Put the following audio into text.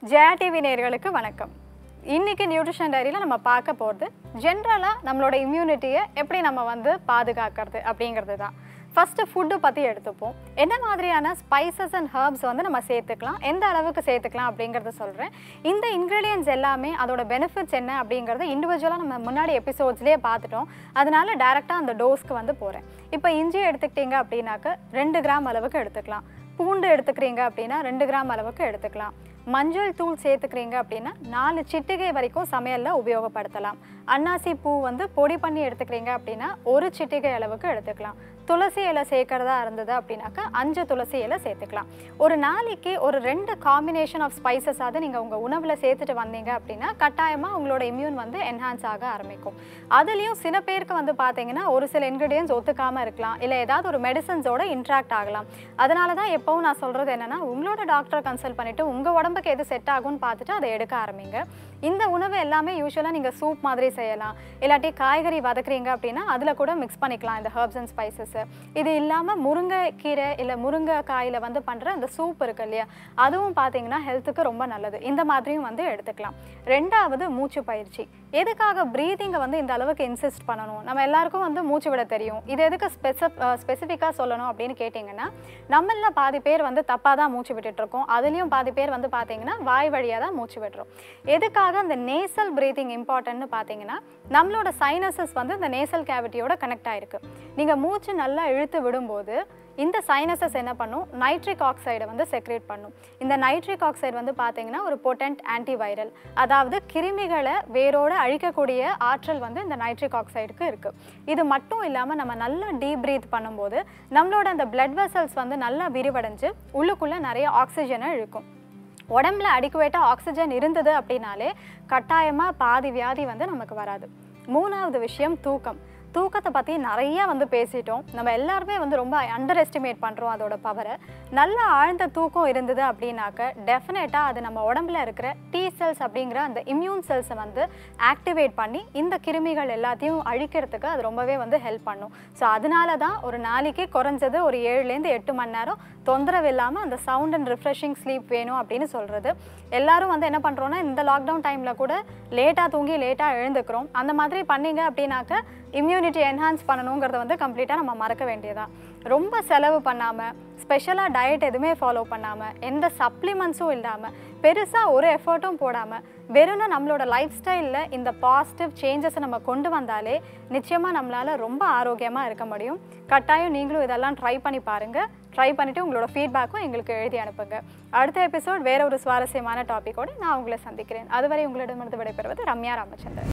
Jaya TV நேயர்களுக்கு வணக்கம் இன்னைக்கு நியூட்ரிஷன் டைரியில் நம்ம பார்க்க போகிறது ஜென்ரலாக நம்மளோட இம்யூனிட்டியை எப்படி நம்ம வந்து பாதுகாக்கிறது அப்படிங்கிறது தான் ஃபஸ்ட்டு ஃபுட்டு பற்றி எடுத்துப்போம் என்ன மாதிரியான ஸ்பைசஸ் அண்ட் ஹர்ப்ஸ் வந்து நம்ம சேர்த்துக்கலாம் எந்த அளவுக்கு சேர்த்துக்கலாம் அப்படிங்கிறத சொல்கிறேன் இந்த இன்க்ரீடியன்ஸ் எல்லாமே அதோட பெனிஃபிட்ஸ் என்ன அப்படிங்கிறது இண்டிவிஜுவலாக நம்ம முன்னாடி எபிசோட்ஸ்லேயே பார்த்துட்டோம் அதனால டேரெக்டாக அந்த டோஸ்க்கு வந்து போகிறேன் இப்போ இஞ்சி எடுத்துக்கிட்டீங்க அப்படின்னாக்க ரெண்டு கிராம் அளவுக்கு எடுத்துக்கலாம் பூண்டு எடுத்துக்கிறீங்க அப்படின்னா ரெண்டு கிராம் அளவுக்கு எடுத்துக்கலாம் மஞ்சள் தூள் சேர்த்துக்கிறீங்க அப்படின்னா நாலு சிட்டிகை வரைக்கும் சமையலில் உபயோகப்படுத்தலாம் அன்னாசி பூ வந்து பொடி பண்ணி எடுத்துக்கிறீங்க அப்படின்னா ஒரு சிட்டிகை அளவுக்கு எடுத்துக்கலாம் துளசி இலை சேர்க்கறதா இருந்தது அப்படின்னாக்கா அஞ்சு துளசி இலை சேர்த்துக்கலாம் ஒரு நாளைக்கு ஒரு ரெண்டு காம்பினேஷன் ஆஃப் ஸ்பைசஸாவது நீங்கள் உங்கள் உணவில் சேர்த்துட்டு வந்தீங்க அப்படின்னா கட்டாயமாக உங்களோட இம்யூன் வந்து என்ஹான்ஸ் ஆக ஆரம்பிக்கும் அதுலேயும் சில பேருக்கு வந்து பார்த்தீங்கன்னா ஒரு சில இன்க்ரீடியன்ஸ் ஒத்துக்காமல் இருக்கலாம் இல்லை ஏதாவது ஒரு மெடிசன்ஸோட இன்ட்ராக்ட் ஆகலாம் அதனால தான் எப்போவும் நான் சொல்கிறது என்னென்னா உங்களோட டாக்டரை கன்சல்ட் பண்ணிவிட்டு உங்கள் உடம்புக்கு எது செட் ஆகும்னு பார்த்துட்டு அதை எடுக்க ஆரம்பிங்க இந்த உணவு எல்லாமே யூஸ்வலாக நீங்கள் சூப் மாதிரி செய்யலாம் இல்லாட்டி காய்கறி வதக்குறீங்க அப்படின்னா அதில் கூட மிக்ஸ் பண்ணிக்கலாம் இந்த ஹர்ப்ஸ் அண்ட் ஸ்பைசஸ் இது இல்லாமல் முருங்கைக்கீரை இல்லை முருங்கைக்காயில் வந்து பண்ணுற அந்த சூப் இருக்கு இல்லையா அதுவும் பார்த்தீங்கன்னா ஹெல்த்துக்கு ரொம்ப நல்லது இந்த மாதிரியும் வந்து எடுத்துக்கலாம் ரெண்டாவது மூச்சு பயிற்சி எதுக்காக ப்ரீதிங்கை வந்து இந்த அளவுக்கு இன்சிஸ்ட் பண்ணணும் நம்ம எல்லாருக்கும் வந்து மூச்சு விட தெரியும் இது எதுக்கு ஸ்பெசிஃப் ஸ்பெசிஃபிக்காக சொல்லணும் அப்படின்னு கேட்டிங்கன்னா நம்மள பாதி பேர் வந்து தப்பாக தான் மூச்சு விட்டுட்டு இருக்கோம் அதுலேயும் பாதி பேர் வந்து பார்த்தீங்கன்னா வாய் வழியாக தான் மூச்சு விடுறோம் எதுக்காக அந்த நேசல் பிரீத்திங் இம்பார்ட்டன்ட்னு பார்த்தீங்கன்னா நம்மளோட சைனசஸ் வந்து இந்த நேசல் கேவிட்டியோட கனெக்ட் ஆயிருக்கு நீங்கள் மூச்சு நல்லா இழுத்து விடும்போது இந்த சைனசஸ் என்ன பண்ணும் நைட்ரிக் ஆக்சைடை வந்து செக்ரேட் பண்ணும் இந்த நைட்ரிக் ஆக்சைடு வந்து பார்த்தீங்கன்னா ஒரு பொட்டன்ட் ஆன்டிவைரல் அதாவது கிருமிகளை வேரோட அழிக்கக்கூடிய ஆற்றல் வந்து இந்த நைட்ரிக் ஆக்சைடுக்கு இருக்குது இது மட்டும் இல்லாமல் நம்ம நல்லா டீப் ப்ரீத் பண்ணும்போது நம்மளோட அந்த பிளட் வெசல்ஸ் வந்து நல்லா விரிவடைஞ்சு உள்ளுக்குள்ளே நிறைய ஆக்சிஜனை இழுக்கும் உடம்புல அடிக்குவேட்டாக ஆக்சிஜன் இருந்தது அப்படின்னாலே கட்டாயமாக பாதி வியாதி வந்து நமக்கு வராது மூணாவது விஷயம் தூக்கம் தூக்கத்தை பற்றி நிறையா வந்து பேசிட்டோம் நம்ம எல்லாருமே வந்து ரொம்ப அண்டர் எஸ்டிமேட் பண்ணுறோம் அதோட பவரை நல்ல ஆழ்ந்த தூக்கம் இருந்தது அப்படின்னாக்க டெஃபினட்டாக அது நம்ம உடம்புல இருக்கிற டி செல்ஸ் அப்படிங்கிற அந்த இம்யூன் செல்ஸை வந்து ஆக்டிவேட் பண்ணி இந்த கிருமிகள் எல்லாத்தையும் அழிக்கிறதுக்கு அது ரொம்பவே வந்து ஹெல்ப் பண்ணும் ஸோ அதனால தான் ஒரு நாளைக்கு குறைஞ்சது ஒரு ஏழுலேருந்து எட்டு மணி நேரம் தொந்தரவு இல்லாமல் அந்த சவுண்ட் அண்ட் ரிஃப்ரெஷிங் ஸ்லீப் வேணும் அப்படின்னு சொல்கிறது எல்லாரும் வந்து என்ன பண்ணுறோன்னா இந்த லாக்டவுன் டைமில் கூட லேட்டாக தூங்கி லேட்டாக எழுந்துக்கிறோம் அந்த மாதிரி பண்ணீங்க அப்படின்னாக்க இம்யூனிட்டி என்ஹான்ஸ் பண்ணணுங்கிறத வந்து கம்ப்ளீட்டாக நம்ம மறக்க வேண்டியதான் ரொம்ப செலவு பண்ணாமல் ஸ்பெஷலாக டயட் எதுவுமே ஃபாலோ பண்ணாமல் எந்த சப்ளிமெண்ட்ஸும் இல்லாமல் பெருசாக ஒரு எஃபர்ட்டும் போடாமல் வெறும்னா நம்மளோட லைஃப் ஸ்டைலில் இந்த பாசிட்டிவ் சேஞ்சஸை நம்ம கொண்டு வந்தாலே நிச்சயமாக நம்மளால் ரொம்ப ஆரோக்கியமாக இருக்க முடியும் கட்டாயம் நீங்களும் இதெல்லாம் ட்ரை பண்ணி பாருங்கள் ட்ரை பண்ணிவிட்டு உங்களோட ஃபீட்பேக்கும் எங்களுக்கு எழுதி அனுப்புங்க அடுத்த எபிசோட் வேற ஒரு சுவாரஸ்யமான டாப்பிக்கோடு நான் உங்களை சந்திக்கிறேன் அதுவரை உங்களிடமிருந்து விடைபெறுவது ரம்யா ராமச்சந்திரன்